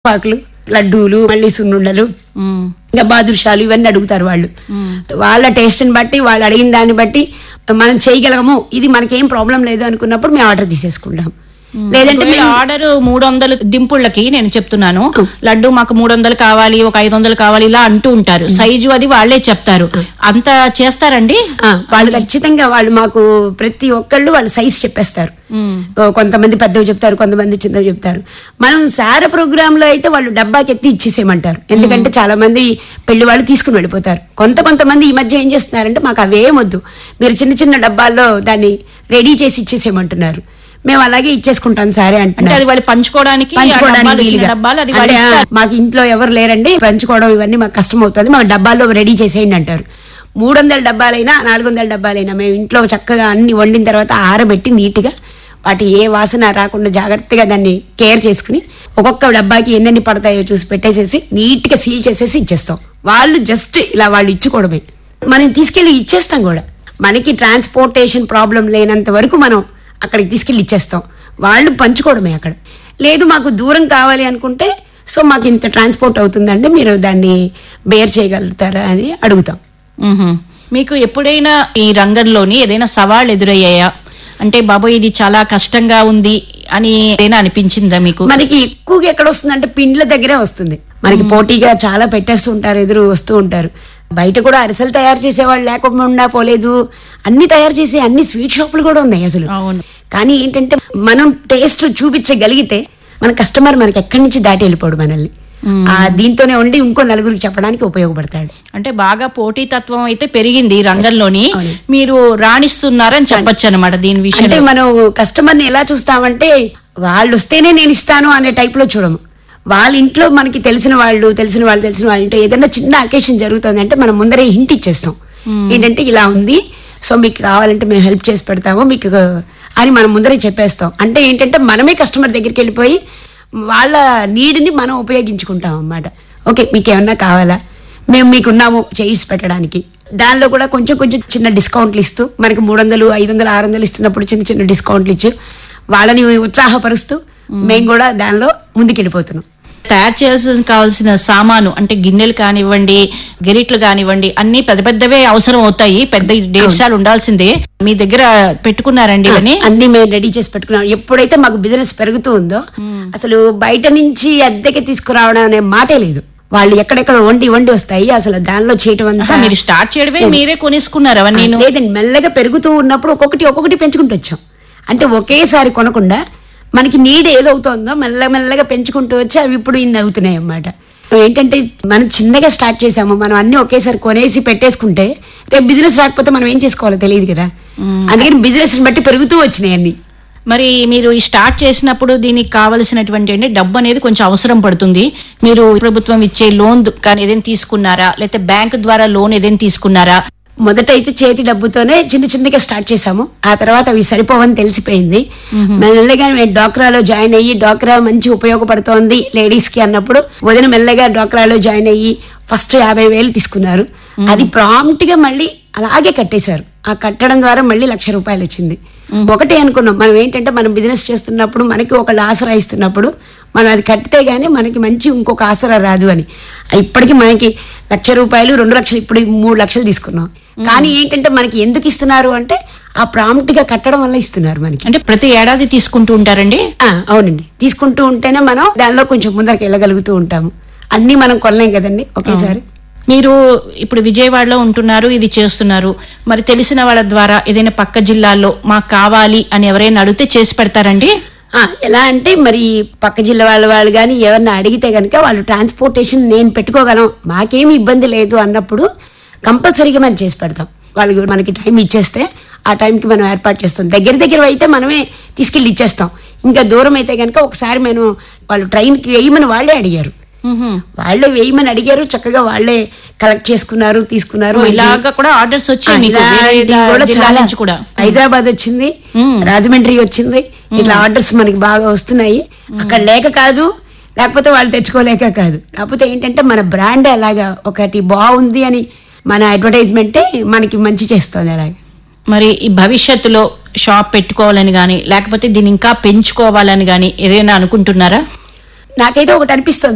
పాకులు లడ్డూలు మళ్ళీ సున్నుండలు మ్మ్. ఇంకా బాదుషాలు ఇవన్నీ అడుగుతారు వాళ్ళు వాళ్ళ టేస్ట్ని బట్టి వాళ్ళు అడిగిన దాన్ని బట్టి మనం చేయగలము ఇది మనకేం ప్రాబ్లం లేదు అనుకున్నప్పుడు మేము ఆర్డర్ తీసేసుకుంటాం లేదంటే ఒకవేళ మేము ఆర్డర్ మూడు వందలు దింపుళ్ళకి నేను చెప్తున్నాను లడ్డు మాకు మూడు వందలు కావాలి ఒక ఐదు వందలు కావాలి ఇలా అంటూ ఉంటారు సైజు అది వాళ్ళే చెప్తారు అంత చేస్తారండి ఆ, వాళ్ళు ఖచ్చితంగా వాళ్ళు మాకు ప్రతి ఒక్కళ్ళు వాళ్ళు సైజ్ చెప్పేస్తారు మ్మ్. ఓ, కొంతమంది పెద్దవి చెప్తారు కొంతమంది చిన్నవి చెప్తారు మనం సార ప్రోగ్రామ్ లో అయితే వాళ్ళు డబ్బాకి ఎత్తి ఇచ్చేసేయమంటారు ఎందుకంటే చాలా మంది పెళ్లి వాళ్ళు తీసుకుని వెళ్ళిపోతారు కొంత కొంతమంది ఈ మధ్య ఏం చేస్తున్నారంటే మాకు అవేం వద్దు మీరు చిన్న చిన్న డబ్బాల్లో దాన్ని రెడీ చేసి ఇచ్చేసేయమంటున్నారు మేము అలాగే ఇచ్చేసుకుంటాం సారే అంటే అంటున్నారు అది వాళ్ళు పంచుకోవడానికి ఆ పంచుకోవడానికి డబ్బాలు, చిన్న వీలుగా. డబ్బాలు అది అంటే, వాళ్ళు ఆ, ఇస్తారు. మాకు ఇంట్లో ఎవరు లేరండి పంచుకోవడం ఇవన్నీ మాకు కష్టం అవుతుంది మాకు డబ్బాల్లో రెడీ చేసేయండి అంటారు మూడు వందల డబ్బాలైనా నాలుగు వందల డబ్బాలైనా మేము ఇంట్లో చక్కగా అన్ని వండిన తర్వాత ఆరబెట్టి నీట్గా వాటి ఏ వాసన రాకుండా జాగ్రత్తగా దాన్ని కేర్ చేసుకుని ఒక్కొక్క డబ్బాకి ఎన్నెన్ని పడతాయో చూసి పెట్టేసేసి నీట్గా సీల్ చేసేసి ఇచ్చేస్తాం వాళ్ళు జస్ట్ ఇలా వాళ్ళు ఇచ్చుకోవడమే మనం తీసుకెళ్ళి ఇచ్చేస్తాం కూడా మనకి ట్రాన్స్పోర్టేషన్ ప్రాబ్లం లేనంత వరకు మనం అక్కడికి తీసుకెళ్ళి ఇచ్చేస్తాం వాళ్ళు పంచుకోవడమే అక్కడ లేదు మాకు దూరం కావాలి అనుకుంటే సో మాకు ఇంత ట్రాన్స్పోర్ట్ అవుతుందండి మీరు దాన్ని బేర్ చేయగలుగుతారా అని అడుగుతాం మ్మ్. మీకు ఎప్పుడైనా ఈ రంగంలోని ఏదైనా సవాళ్ళు ఎదురయ్యాయా అంటే బాబోయ్ ఇది చాలా కష్టంగా ఉంది అని ఏదైనా అనిపించిందా మీకు మనకి ఎక్కువగా ఎక్కడ వస్తుందంటే పిండ్ల దగ్గరే వస్తుంది మనకి పోటీగా చాలా పెట్టేస్తూ ఉంటారు ఎదురు వస్తూ ఉంటారు బయట కూడా అరిసెలు తయారు చేసేవాళ్ళు లేకుండా పోలేదు అన్ని తయారు చేసే అన్ని స్వీట్ షాపులు కూడా ఉన్నాయి అసలు అవును కానీ ఏంటంటే మనం టేస్ట్ చూపించగలిగితే మన కస్టమర్ మనకి ఎక్కడి నుంచి దాటి వెళ్ళిపోడు మనల్ని ఆ దీంతోనే ఉండి ఇంకో నలుగురికి చెప్పడానికి ఉపయోగపడతాడు అంటే బాగా పోటీతత్వం అయితే పెరిగింది ఈ రంగంలోని అవును. మీరు రాణిస్తున్నారని చెప్పొచ్చు అనమాట దీని అంటే విషయంలో మనం కస్టమర్ ని ఎలా చూస్తామంటే వాళ్ళు వస్తేనే నేను ఇస్తాను అనే టైప్ లో చూడము వాళ్ళ ఇంట్లో మనకి తెలిసిన వాళ్ళు తెలిసిన వాళ్ళు తెలిసిన వాళ్ళ ఇంట్లో ఏదైనా చిన్న అకేషన్ జరుగుతుంది అంటే మనం ముందరే హింట్ ఇచ్చేస్తాం ఏంటంటే ఇలా ఉంది సో మీకు కావాలంటే మేము హెల్ప్ చేసి పెడతాము మీకు అని మనం ముందరే చెప్పేస్తాం అంటే ఏంటంటే మనమే కస్టమర్ దగ్గరికి వెళ్ళిపోయి వాళ్ళ నీడ్ని మనం ఉపయోగించుకుంటాం అన్నమాట ఓకే మీకు ఏమన్నా కావాలా మేము మీకున్నాము చేయిసి పెట్టడానికి దానిలో కూడా కొంచెం కొంచెం చిన్న డిస్కౌంట్లు ఇస్తూ మనకి మూడు వందలు ఐదు వందలు ఆరు వందలు ఇస్తున్నప్పుడు చిన్న చిన్న డిస్కౌంట్లు ఇచ్చి వాళ్ళని ఉత్సాహపరుస్తూ మేము కూడా దానిలో ముందుకెళ్ళిపోతున్నాం తయారు చేయాల్సిన కావాల్సిన సామాను అంటే గిన్నెలు కానివ్వండి గెరిట్లు కానివ్వండి అన్ని పెద్ద పెద్దవే అవసరం అవుతాయి పెద్ద డేట్సాలు ఉండాల్సిందే మీ దగ్గర పెట్టుకున్నారండి ఇవన్నీ అన్ని మేము రెడీ చేసి పెట్టుకున్నాం ఎప్పుడైతే మాకు బిజినెస్ పెరుగుతూ ఉందో అసలు బయట నుంచి అద్దెకి తీసుకురావడం అనే మాటే లేదు వాళ్ళు ఎక్కడెక్కడ వండి వండి వస్తాయి అసలు దానిలో చేయటం ఆహా, అంతా మీరు స్టార్ట్ చేయడమే మీరే కొనేసుకున్నారు అవన్నీ లేదండి మెల్లగా పెరుగుతూ ఉన్నప్పుడు ఒక్కొక్కటి ఒక్కొక్కటి పెంచుకుంటూ వచ్చాం అంటే ఒకేసారి కొనకుండా మనకి నీడ్ ఏదవుతుందో మెల్ల మెల్లగా పెంచుకుంటూ వచ్చి అవి ఇప్పుడు ఇన్ని అవుతున్నాయి అన్నమాట ఏంటంటే మనం చిన్నగా స్టార్ట్ చేసాము మనం అన్ని ఒకేసారి కొనేసి పెట్టేసుకుంటే రేపు బిజినెస్ రాకపోతే మనం ఏం చేసుకోవాలో తెలియదు కదా అందుకని బిజినెస్ బట్టి పెరుగుతూ వచ్చినాయి అన్ని మరి మీరు ఈ స్టార్ట్ చేసినప్పుడు దీనికి కావలసినటువంటి అంటే డబ్బు అనేది కొంచెం అవసరం పడుతుంది మీరు ప్రభుత్వం ఇచ్చే లోన్ కానీ ఏదైనా తీసుకున్నారా లేకపోతే బ్యాంక్ ద్వారా లోన్ ఏదైనా తీసుకున్నారా మొదట అయితే చేతి డబ్బుతోనే చిన్న చిన్నగా స్టార్ట్ చేసాము ఆ తర్వాత అవి సరిపోవని తెలిసిపోయింది మెల్లగా మేము డాక్రాలో జాయిన్ అయ్యి డాక్రా మంచి ఉపయోగపడుతోంది లేడీస్ కి అన్నప్పుడు వదిన మెల్లగా డాక్రాలో జాయిన్ అయ్యి ఫస్ట్ యాభై వేలు తీసుకున్నారు అది ప్రాంప్ట్ గా మళ్ళీ అలాగే కట్టేశారు ఆ కట్టడం ద్వారా మళ్ళీ లక్ష రూపాయలు వచ్చింది ఒకటే అనుకున్నాం మనం ఏంటంటే మనం బిజినెస్ చేస్తున్నప్పుడు మనకి ఒకళ్ళు ఆసరా ఇస్తున్నప్పుడు మనం అది కట్టితే గానీ మనకి మంచి ఇంకొక ఆసరా రాదు అని ఇప్పటికి మనకి లక్ష రూపాయలు రెండు లక్షలు ఇప్పుడు మూడు లక్షలు తీసుకున్నాం కానీ ఏంటంటే మనకి ఎందుకు ఇస్తున్నారు అంటే ఆ ప్రాంప్ట్ గా కట్టడం వల్ల ఇస్తున్నారు మనకి అంటే ప్రతి ఏడాది తీసుకుంటూ ఉంటారండి ఆ, అవునండి తీసుకుంటూ ఉంటేనే మనం దానిలో కొంచెం ముందరికి వెళ్ళగలుగుతూ ఉంటాము అన్ని మనం కొనలేం కదండి ఒకేసారి మీరు ఇప్పుడు విజయవాడలో ఉంటున్నారు ఇది చేస్తున్నారు మరి తెలిసిన వాళ్ళ ద్వారా ఏదైనా పక్క జిల్లాల్లో మాకు కావాలి అని ఎవరైనా అడిగితే చేసి పెడతారండి ఆ, ఎలా అంటే మరి పక్క జిల్లా వాళ్ళ వాళ్ళు కానీ ఎవరన్నా అడిగితే కనుక వాళ్ళు ట్రాన్స్పోర్టేషన్ నేను పెట్టుకోగలం మాకేమి ఇబ్బంది లేదు అన్నప్పుడు కంపల్సరీగా మనం చేసి పెడతాం వాళ్ళు మనకి టైం ఇచ్చేస్తే ఆ టైంకి మనం ఏర్పాటు చేస్తాం దగ్గర దగ్గర అయితే మనమే తీసుకెళ్ళి ఇచ్చేస్తాం ఇంకా దూరం అయితే కనుక ఒకసారి మేము వాళ్ళు ట్రైన్కి వేయమని వాళ్ళే అడిగారు వాళ్ళే వేయమని అడిగారు చక్కగా వాళ్ళే కలెక్ట్ చేసుకున్నారు తీసుకున్నారు మళ్ళీ- ఇలాగా కూడా ఆర్డర్స్ వచ్చాయి మీకు ఇలా వేరే ఇది కూడా జిల్లాల చాలా నుంచి కూడా హైదరాబాద్ వచ్చింది రాజమండ్రి వచ్చింది ఇట్లా ఆర్డర్స్ మనకి బాగా వస్తున్నాయి అక్కడ లేక కాదు లేకపోతే వాళ్ళు తెచ్చుకోలేక కాదు కాకపోతే ఏంటంటే మన బ్రాండ్ అలాగా ఒకటి బాగుంది అని మన అడ్వర్టైజ్మెంటే మనకి మంచి చేస్తుంది అలాగే మరి ఈ భవిష్యత్తులో షాప్ పెట్టుకోవాలని గాని లేకపోతే దీన్ని ఇంకా పెంచుకోవాలని గాని ఏదైనా అనుకుంటున్నారా నాకైతే ఒకటి అనిపిస్తుంది